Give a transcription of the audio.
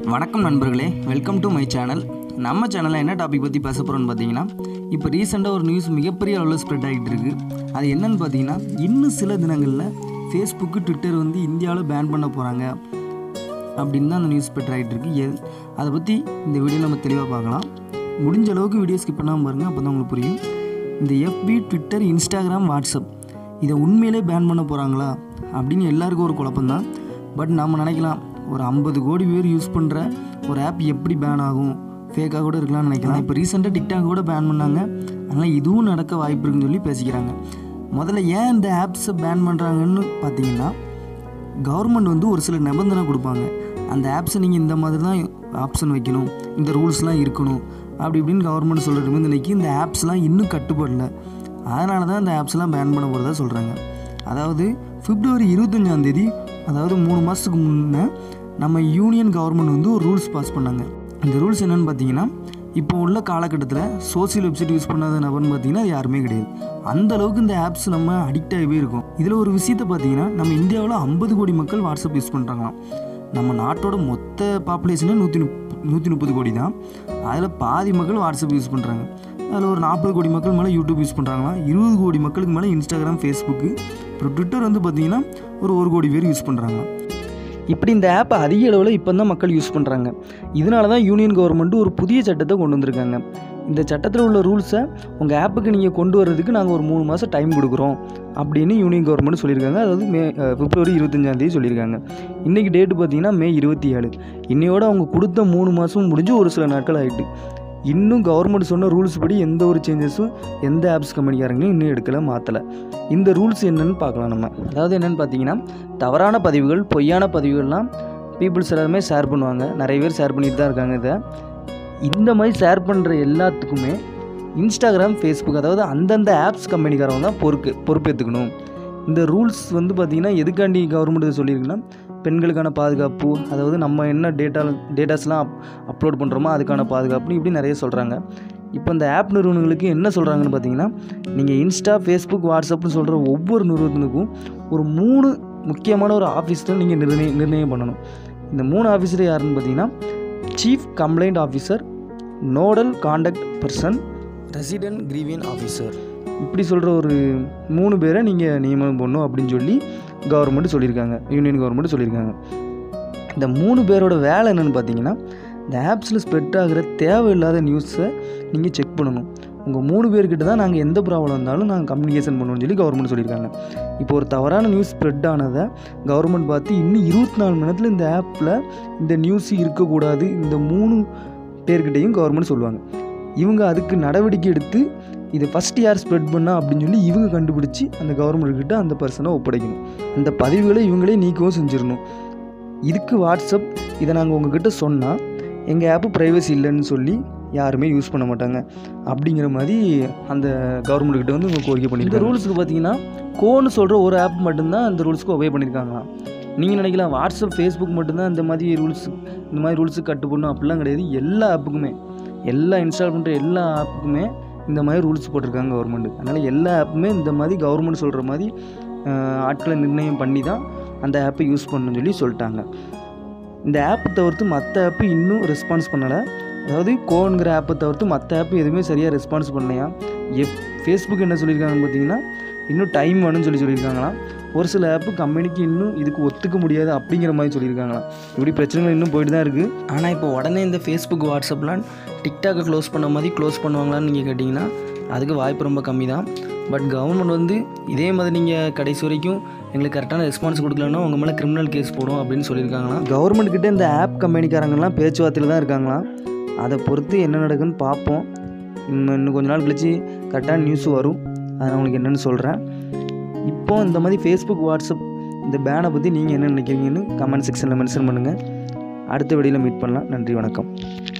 வணக்கம் நண்பர்களே welcome to my channel நம்ம சேனலில் என்ன டாபிக் பற்றி பேச போகிறோம்னு பார்த்தீங்கன்னா இப்போ ரீசெண்டாக ஒரு நியூஸ் மிகப்பெரிய அளவில் ஸ்ப்ரெட் ஆகிட்டு இருக்கு அது என்னன்னு பார்த்தீங்கன்னா இன்னும் சில தினங்களில் ஃபேஸ்புக்கு ட்விட்டர் வந்து இந்தியாவில் பேன் பண்ண போகிறாங்க அப்படின்னு தான் அந்த நியூஸ் ஸ்ப்ரெட் ஆகிட்டு இருக்கு எ அதை பற்றி இந்த வீடியோவில் நம்ம தெளிவாக பார்க்கலாம் முடிஞ்ச அளவுக்கு வீடியோ ஸ்கிப் பண்ணாமல் பாருங்கள் அப்போ தான் உங்களுக்கு புரியும் இந்த எஃபி ட்விட்டர் இன்ஸ்டாகிராம் வாட்ஸ்அப் இதை உண்மையிலே பேன் பண்ண போகிறாங்களா அப்படின்னு எல்லாருக்கும் ஒரு குழப்பம்தான் பட் நம்ம நினைக்கலாம் ஒரு ஐம்பது கோடி பேர் யூஸ் பண்ணுற ஒரு ஆப் எப்படி பேன் ஆகும் ஃபேக்காக கூட இருக்கலாம்னு நினைக்கலாம் இப்போ ரீசெண்டாக டிக்டாக் கூட பேன் பண்ணாங்க அதனால் இதுவும் நடக்க வாய்ப்பு இருக்குன்னு சொல்லி பேசிக்கிறாங்க முதல்ல ஏன் இந்த ஆப்ஸை பேன் பண்ணுறாங்கன்னு பார்த்தீங்கன்னா கவர்மெண்ட் வந்து ஒரு சில நிபந்தனை கொடுப்பாங்க அந்த ஆப்ஸை நீங்கள் இந்த மாதிரி தான் ஆப்ஷன் வைக்கணும் இந்த ரூல்ஸ்லாம் இருக்கணும் அப்படி இப்படின்னு கவர்மெண்ட் சொல்கிற நிபந்தனைக்கு இந்த ஆப்ஸ்லாம் இன்னும் கட்டுப்படல அதனால தான் இந்த ஆப்ஸ்லாம் பேன் பண்ண போகிறதா சொல்கிறாங்க அதாவது பிப்ரவரி இருபத்தஞ்சாந்தேதி அதாவது மூணு மாதத்துக்கு முன்னே நம்ம யூனியன் கவர்மெண்ட் வந்து ஒரு ரூல்ஸ் பாஸ் பண்ணாங்க இந்த ரூல்ஸ் என்னென்னு பார்த்தீங்கன்னா இப்போ உள்ள காலகட்டத்தில் சோசியல் வெப்சைட் யூஸ் பண்ணாத நபர்னு பார்த்தீங்கன்னா அது யாருமே கிடையாது அந்த அளவுக்கு இந்த ஆப்ஸ் நம்ம அடிக்ட் ஆகவே இருக்கும் இதில் ஒரு விஷயத்தை பார்த்தீங்கன்னா நம்ம இந்தியாவில் ஐம்பது கோடி மக்கள் வாட்ஸ்அப் யூஸ் பண்ணுறாங்களாம் நம்ம நாட்டோட மொத்த பாப்புலேஷனே நூற்றி முப் நூற்றி முப்பது கோடி தான் அதில் பாதி மக்கள் வாட்ஸ்அப் யூஸ் பண்ணுறாங்க அதில் ஒரு நாற்பது கோடி மக்கள் மேலே யூடியூப் யூஸ் பண்ணுறாங்களாம் இருபது கோடி மக்களுக்கு மேலே இன்ஸ்டாகிராம் ஃபேஸ்புக்கு அப்புறம் ட்விட்டர் வந்து பார்த்திங்கன்னா ஒரு ஒரு கோடி பேர் யூஸ் பண்ணுறாங்க இப்படி இந்த ஆப்பை அதிக அளவில் இப்போ தான் மக்கள் யூஸ் பண்ணுறாங்க இதனால தான் யூனியன் கவர்மெண்ட் ஒரு புதிய சட்டத்தை கொண்டு வந்திருக்காங்க இந்த சட்டத்தில் உள்ள ரூல்ஸை உங்கள் ஆப்புக்கு நீங்கள் கொண்டு வர்றதுக்கு நாங்கள் ஒரு மூணு மாதம் டைம் கொடுக்குறோம் அப்படின்னு யூனியன் கவர்மெண்ட் சொல்லியிருக்காங்க அதாவது மே அஹ், பிப்ரவரி இருபத்தஞ்சாந்தேதி சொல்லியிருக்காங்க இன்றைக்கி டேட்டு பார்த்தீங்கன்னா மே இருபத்தி ஏழு இன்னையோட அவங்க கொடுத்த மூணு மாதம் முடிஞ்சு ஒரு சில நாட்கள் ஆகிட்டு இன்னும் கவர்மெண்ட் சொன்ன ரூல்ஸ் படி எந்த ஒரு சேஞ்சஸும் எந்த ஆப்ஸ் கம்பெனிக்காரங்களும் இன்னும் எடுக்கலை மாற்றலை இந்த ரூல்ஸ் என்னன்னு பார்க்கலாம் நம்ம அதாவது என்னென்னு பார்த்தீங்கன்னா தவறான பதிவுகள் பொய்யான பதிவுகள்லாம் பீப்புள்ஸ் எல்லாருமே ஷேர் பண்ணுவாங்க நிறைய பேர் ஷேர் பண்ணிட்டு தான் இருக்காங்க இதை இந்த மாதிரி ஷேர் பண்ணுற எல்லாத்துக்குமே இன்ஸ்டாகிராம் ஃபேஸ்புக் அதாவது அந்தந்த ஆப்ஸ் கம்பெனிக்காரவங்க தான் பொறுப்பு பொறுப்பேற்றுக்கணும் இந்த ரூல்ஸ் வந்து பார்த்திங்கன்னா எதுக்காண்டி கவர்மெண்ட் இது சொல்லியிருக்குன்னா பெண்களுக்கான பாதுகாப்பு அதாவது நம்ம என்ன டேட்டா டேட்டாஸ்லாம் அப் அப்லோட் பண்ணுறோமோ அதுக்கான பாதுகாப்பு இப்படி நிறைய சொல்கிறாங்க இப்போ இந்த ஆப் நிறுவனங்களுக்கு என்ன சொல்கிறாங்கன்னு பார்த்தீங்கன்னா நீங்கள் இன்ஸ்டா ஃபேஸ்புக் வாட்ஸ்அப்னு சொல்கிற ஒவ்வொரு நிறுவனத்துக்கும் ஒரு மூணு முக்கியமான ஒரு ஆஃபீஸில் நீங்கள் நிர்ணயம் நிர்ணயம் பண்ணணும் இந்த மூணு ஆஃபீஸர் யாருன்னு பார்த்தீங்கன்னா chief complaint officer nodal contact person resident grievance officer இப்படி சொல்கிற ஒரு மூணு பேரை நீங்கள் நியமனம் பண்ணணும் அப்படின்னு சொல்லி கவர்மெண்ட் சொல்லியிருக்காங்க யூனியன் கவர்மெண்ட் சொல்லியிருக்காங்க இந்த மூணு பேரோட வேலை என்னென்னு பார்த்தீங்கன்னா இந்த ஆப்ஸில் ஸ்ப்ரெட் ஆகிற தேவையில்லாத நியூஸை நீங்கள் செக் பண்ணணும் உங்கள் மூணு பேர்கிட்ட தான் நாங்கள் எந்த ப்ராப்ளம் இருந்தாலும் நாங்கள் கம்யூனிகேஷன் பண்ணுவோம்னு சொல்லி கவர்மெண்ட் சொல்லியிருக்காங்க இப்போ ஒரு தவறான நியூஸ் ஸ்ப்ரெட் ஆனதை கவர்மெண்ட் பார்த்து இன்னும் இருபத்தி நாலு மணி நேரத்தில் இந்த ஆப்பில் இந்த நியூஸ் இருக்கக்கூடாது இந்த மூணு பேர்கிட்டையும் கவர்மெண்ட் சொல்லுவாங்க இவங்க அதுக்கு நடவடிக்கை எடுத்து இதை ஃபஸ்ட்டு யார் ஸ்ப்ரெட் பண்ணா அப்படின்னு சொல்லி இவங்க கண்டுபிடிச்சி அந்த கவர்மெண்ட் கிட்ட அந்த பர்சனை ஒப்படைக்கணும் அந்த பதிவுகளை இவங்களே நீக்கவும் செஞ்சிடணும் இதுக்கு வாட்ஸ்அப் இதை நாங்கள் உங்ககிட்ட சொன்னால் எங்கள் ஆப்பு ப்ரைவசி இல்லைன்னு சொல்லி யாருமே யூஸ் பண்ண மாட்டாங்க அப்படிங்கிற மாதிரி அந்த கவர்மெண்ட் கிட்ட வந்து உங்கள் கோரிக்கை பண்ணி இந்த ரூல்ஸுக்கு பார்த்தீங்கன்னா கோன்னு சொல்கிற ஒரு ஆப் மட்டும்தான் இந்த ரூல்ஸ்க்கு ஒபே பண்ணியிருக்காங்களாம் நீங்கள் நினைக்கலாம் வாட்ஸ்அப் ஃபேஸ்புக் மட்டும்தான் இந்த மாதிரி ரூல்ஸ் இந்த மாதிரி ரூல்ஸுக்கு கட்டுப்படணும் அப்படிலாம் கிடையாது எல்லா ஆப்புக்குமே எல்லா இன்ஸ்டால் பண்ணுற எல்லா ஆப்புக்குமே இந்த மாதிரி ரூல்ஸ் போட்டிருக்காங்க கவர்மெண்ட் அதனால் எல்லா ஆப்புமே இந்த மாதிரி கவர்மெண்ட் சொல்கிற மாதிரி ஆஹ், ஆட்களை நிர்ணயம் பண்ணி தான் அந்த ஆப்பை யூஸ் பண்ணணும்னு சொல்லி சொல்லிட்டாங்க இந்த ஆப் தவிர்த்து மற்ற ஆப்பு இன்னும் ரெஸ்பான்ஸ் பண்ணலை அதாவது கோங்கிற ஆப்பை தவிர்த்து மற்ற ஆப்பு எதுவுமே சரியாக ரெஸ்பான்ஸ் பண்ணலையா எஃப் ஃபேஸ்புக் என்ன சொல்லியிருக்காங்கன்னு பார்த்தீங்கன்னா இன்னும் டைம் வேணும்னு சொல்லி சொல்லியிருக்காங்களாம் ஒரு சில ஆப்பு கம்பெனிக்கு இன்னும் இதுக்கு ஒத்துக்க முடியாது அப்படிங்கிற மாதிரி சொல்லியிருக்காங்களாம் இப்படி பிரச்சனைகள் இன்னும் போயிட்டு தான் இருக்குது ஆனால் இப்போ உடனே இந்த ஃபேஸ்புக் வாட்ஸ்அப்லாம் டிக்டாக்கை க்ளோஸ் பண்ண மாதிரி க்ளோஸ் பண்ணுவாங்களான்னு நீங்கள் கேட்டிங்கன்னா அதுக்கு வாய்ப்பு ரொம்ப கம்மி தான் பட் கவர்மெண்ட் வந்து இதே மாதிரி நீங்கள் கடைசி வரைக்கும் எங்களுக்கு கரெக்டான ரெஸ்பான்ஸ் கொடுக்கலன்னா உங்கள் மேலே கிரிமினல் கேஸ் போடும் அப்படின்னு சொல்லியிருக்காங்களாம் கவர்மெண்ட் கிட்ட இந்த ஆப் கம்பெனிக்காரங்கலாம் பேச்சுவார்த்தையில் தான் இருக்காங்களாம் அதை பொறுத்து என்ன நடக்குன்னு பார்ப்போம் இன்னும் இன்னும் கொஞ்ச நாள் கழிச்சு கரெக்டான நியூஸ் வரும் அதை நான் உங்களுக்கு என்னென்னு சொல்கிறேன் இப்போ இந்த மாதிரி ஃபேஸ்புக் வாட்ஸ்அப் இந்த பேனை பற்றி நீங்கள் என்ன நினைக்கிறீங்கன்னு கமெண்ட் செக்ஷனில் மென்ஷன் பண்ணுங்கள் அடுத்த வீடியோவில் மீட் பண்ணலாம் நன்றி வணக்கம்